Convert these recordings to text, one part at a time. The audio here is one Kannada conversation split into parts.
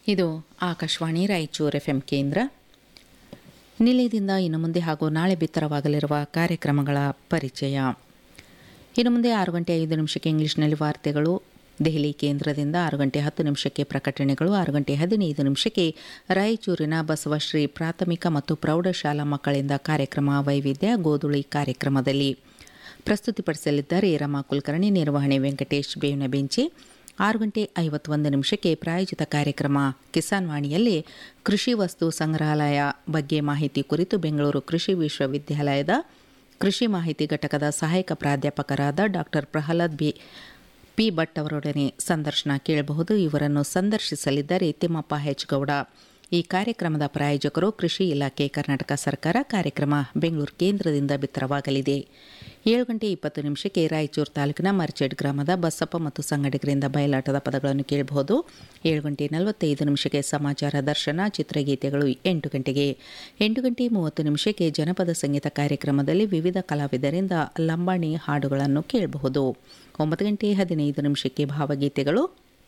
ಇದು ಆಕಾಶವಾಣಿ ರಾಯಚೂರು ಎಫ್ ಎಂ ಕೇಂದ್ರ ನಿಲಯದಿಂದ ಇನ್ನು ಮುಂದೆ ಹಾಗೂ ನಾಳೆ ಬಿತ್ತರವಾಗಲಿರುವ ಕಾರ್ಯಕ್ರಮಗಳ ಪರಿಚಯ ಇನ್ನು ಮುಂದೆ ಆರು ಗಂಟೆ ಐದು ನಿಮಿಷಕ್ಕೆ ಇಂಗ್ಲಿಷ್ನಲ್ಲಿ ವಾರ್ತೆಗಳು ದೆಹಲಿ ಕೇಂದ್ರದಿಂದ ಆರು ಗಂಟೆ ಹತ್ತು ನಿಮಿಷಕ್ಕೆ ಪ್ರಕಟಣೆಗಳು ಆರು ಗಂಟೆ ಹದಿನೈದು ನಿಮಿಷಕ್ಕೆ ರಾಯಚೂರಿನ ಬಸವಶ್ರೀ ಪ್ರಾಥಮಿಕ ಮತ್ತು ಪ್ರೌಢಶಾಲಾ ಮಕ್ಕಳಿಂದ ಕಾರ್ಯಕ್ರಮ ವೈವಿಧ್ಯ ಗೋಧುಳಿ ಕಾರ್ಯಕ್ರಮದಲ್ಲಿ ಪ್ರಸ್ತುತಿಪಡಿಸಲಿದ್ದಾರೆ ರಮಾ ಕುಲಕರ್ಣಿ ನಿರ್ವಹಣೆ ವೆಂಕಟೇಶ್ ಬೇವಿನ ಬೆಂಚಿ ಆರು ಗಂಟೆ ಐವತ್ತೊಂದು ನಿಮಿಷಕ್ಕೆ ಪ್ರಾಯೋಜಿತ ಕಾರ್ಯಕ್ರಮ ಕಿಸಾನ್ ವಾಣಿಯಲ್ಲಿ ಕೃಷಿ ವಸ್ತು ಸಂಗ್ರಹಾಲಯ ಬಗ್ಗೆ ಮಾಹಿತಿ ಕುರಿತು ಬೆಂಗಳೂರು ಕೃಷಿ ವಿಶ್ವವಿದ್ಯಾಲಯದ ಕೃಷಿ ಮಾಹಿತಿ ಘಟಕದ ಸಹಾಯಕ ಪ್ರಾಧ್ಯಾಪಕರಾದ doctor Prahlad B P Bhat ಅವರೊಡನೆ ಸಂದರ್ಶನ ಕೇಳಬಹುದು ಇವರನ್ನು ಸಂದರ್ಶಿಸಲಿದ್ದಾರೆ ತಿಮ್ಮಪ್ಪ ಹೆಚ್ ಗೌಡ ಈ ಕಾರ್ಯಕ್ರಮದ ಪ್ರಾಯೋಜಕರು ಕೃಷಿ ಇಲಾಖೆ ಕರ್ನಾಟಕ ಸರ್ಕಾರ ಕಾರ್ಯಕ್ರಮ ಬೆಂಗಳೂರು ಕೇಂದ್ರದಿಂದ ಬಿತ್ತರವಾಗಲಿದೆ ಏಳು ಗಂಟೆ ಇಪ್ಪತ್ತು ನಿಮಿಷಕ್ಕೆ ರಾಯಚೂರು ತಾಲೂಕಿನ ಮರ್ಚೆಡ್ ಗ್ರಾಮದ ಬಸಪ್ಪ ಮತ್ತು ಸಂಗಡಿಗರಿಂದ ಬಯಲಾಟದ ಪದಗಳನ್ನು ಕೇಳಬಹುದು ಏಳು ಗಂಟೆ ನಲವತ್ತೈದು ನಿಮಿಷಕ್ಕೆ ಸಮಾಚಾರ ದರ್ಶನ ಚಿತ್ರಗೀತೆಗಳು ಎಂಟು ಗಂಟೆಗೆ ಎಂಟು ಗಂಟೆ ಮೂವತ್ತು ನಿಮಿಷಕ್ಕೆ ಜನಪದ ಸಂಗೀತ ಕಾರ್ಯಕ್ರಮದಲ್ಲಿ ವಿವಿಧ ಕಲಾವಿದರಿಂದ ಲಂಬಾಣಿ ಹಾಡುಗಳನ್ನು ಕೇಳಬಹುದು ಒಂಬತ್ತು ಗಂಟೆ ಹದಿನೈದು ನಿಮಿಷಕ್ಕೆ ಭಾವಗೀತೆಗಳು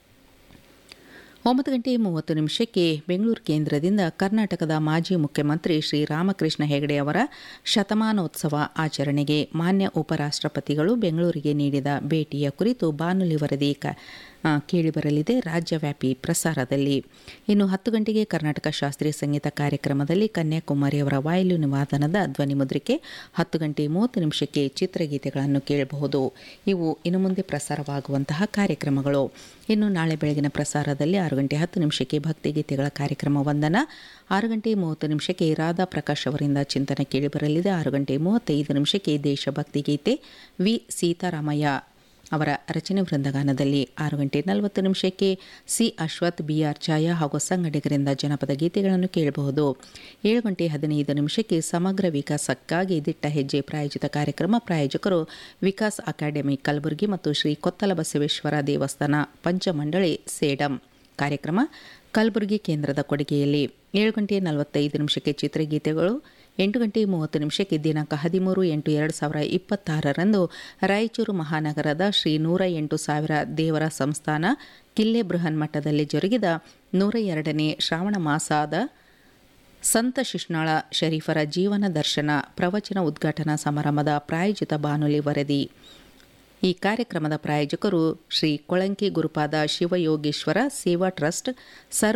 ಒಂಬತ್ತು ಗಂಟೆ ಮೂವತ್ತು ನಿಮಿಷಕ್ಕೆ ಬೆಂಗಳೂರು ಕೇಂದ್ರದಿಂದ ಕರ್ನಾಟಕದ ಮಾಜಿ ಮುಖ್ಯಮಂತ್ರಿ ಶ್ರೀ ರಾಮಕೃಷ್ಣ ಹೆಗಡೆ ಅವರ ಶತಮಾನೋತ್ಸವ ಆಚರಣೆಗೆ ಮಾನ್ಯ ಉಪರಾಷ್ಟ್ರಪತಿಗಳು ಬೆಂಗಳೂರಿಗೆ ನೀಡಿದ ಭೇಟಿಯ ಕುರಿತು ಬಾನುಲಿ ವರದಿ ಕ ಕೇಳಿಬರಲಿದೆ ರಾಜ್ಯವ್ಯಾಪಿ ಪ್ರಸಾರದಲ್ಲಿ ಇನ್ನು ಹತ್ತು ಗಂಟೆಗೆ ಕರ್ನಾಟಕ ಶಾಸ್ತ್ರೀಯ ಸಂಗೀತ ಕಾರ್ಯಕ್ರಮದಲ್ಲಿ ಕನ್ಯಾಕುಮಾರಿ ಅವರ ವಾಯಲು ನಿವಾದನದ ಧ್ವನಿ ಮುದ್ರಿಕೆ ಹತ್ತು ಗಂಟೆ ಮೂವತ್ತು ನಿಮಿಷಕ್ಕೆ ಚಿತ್ರಗೀತೆಗಳನ್ನು ಕೇಳಬಹುದು ಇವು ಇನ್ನು ಮುಂದೆ ಪ್ರಸಾರವಾಗುವಂತಹ ಕಾರ್ಯಕ್ರಮಗಳು ಇನ್ನು ನಾಳೆ ಬೆಳಗಿನ ಪ್ರಸಾರದಲ್ಲಿ ಆರು ಗಂಟೆ ಹತ್ತು ನಿಮಿಷಕ್ಕೆ ಭಕ್ತಿಗೀತೆಗಳ ಕಾರ್ಯಕ್ರಮ ವಂದನ ಆರು ಗಂಟೆ ಮೂವತ್ತು ನಿಮಿಷಕ್ಕೆ ರಾಧಾ ಪ್ರಕಾಶ್ ಅವರಿಂದ ಚಿಂತನೆ ಕೇಳಿಬರಲಿದೆ ಆರು ಗಂಟೆ ಮೂವತ್ತೈದು ನಿಮಿಷಕ್ಕೆ ದೇಶಭಕ್ತಿ ಗೀತೆ ವಿ ಸೀತಾರಾಮಯ್ಯ ಅವರ ರಚನೆ ವೃಂದಗಾನದಲ್ಲಿ ಆರು ಗಂಟೆ ನಲವತ್ತು ನಿಮಿಷಕ್ಕೆ ಸಿ ಅಶ್ವಥ್ ಬಿಆರ್ ಛಾಯಾ ಹಾಗೂ ಸಂಗಡಿಗರಿಂದ ಜನಪದ ಗೀತೆಗಳನ್ನು ಕೇಳಬಹುದು ಏಳು ಗಂಟೆ ಹದಿನೈದು ನಿಮಿಷಕ್ಕೆ ಸಮಗ್ರ ವಿಕಾಸಕ್ಕಾಗಿ ದಿಟ್ಟ ಹೆಜ್ಜೆ ಪ್ರಾಯೋಜಿತ ಕಾರ್ಯಕ್ರಮ ಪ್ರಾಯೋಜಕರು ವಿಕಾಸ್ ಅಕಾಡೆಮಿ ಕಲಬುರಗಿ ಮತ್ತು ಶ್ರೀ ಕೊತ್ತಲ ಬಸವೇಶ್ವರ ದೇವಸ್ಥಾನ ಪಂಚಮಂಡಳಿ ಸೇಡಂ ಕಾರ್ಯಕ್ರಮ ಕಲಬುರಗಿ ಕೇಂದ್ರದ ಕೊಡುಗೆಯಲ್ಲಿ ಏಳು ಗಂಟೆ ನಲವತ್ತೈದು ನಿಮಿಷಕ್ಕೆ ಚಿತ್ರಗೀತೆಗಳು ಎಂಟು ಗಂಟೆ ಮೂವತ್ತು ನಿಮಿಷಕ್ಕೆ ದಿನಾಂಕ ಹದಿಮೂರು ಎಂಟು ಎರಡು ಸಾವಿರ ಇಪ್ಪತ್ತಾರರಂದು ರಾಯಚೂರು ಮಹಾನಗರದ ಶ್ರೀ ನೂರ ಎಂಟು ಸಾವಿರ ದೇವರ ಸಂಸ್ಥಾನ ಕಿಲ್ಲೆ ಬೃಹನ್ ಮಠದಲ್ಲಿ ಜರುಗಿದ ನೂರ ಎರಡನೇ ಶ್ರಾವಣ ಮಾಸಾದ ಸಂತ ಶಿಷ್ಣಾಳ ಶರೀಫರ ಜೀವನ ದರ್ಶನ ಪ್ರವಚನ ಉದ್ಘಾಟನಾ ಸಮಾರಂಭದ ಪ್ರಾಯೋಜಿತ ಬಾನುಲಿ ವರದಿ ಈ ಕಾರ್ಯಕ್ರಮದ ಪ್ರಾಯೋಜಕರು ಶ್ರೀ ಕೊಳಂಕಿ ಗುರುಪಾದ ಶಿವಯೋಗೇಶ್ವರ ಸೇವಾ ಟ್ರಸ್ಟ್ ಸರ್ವ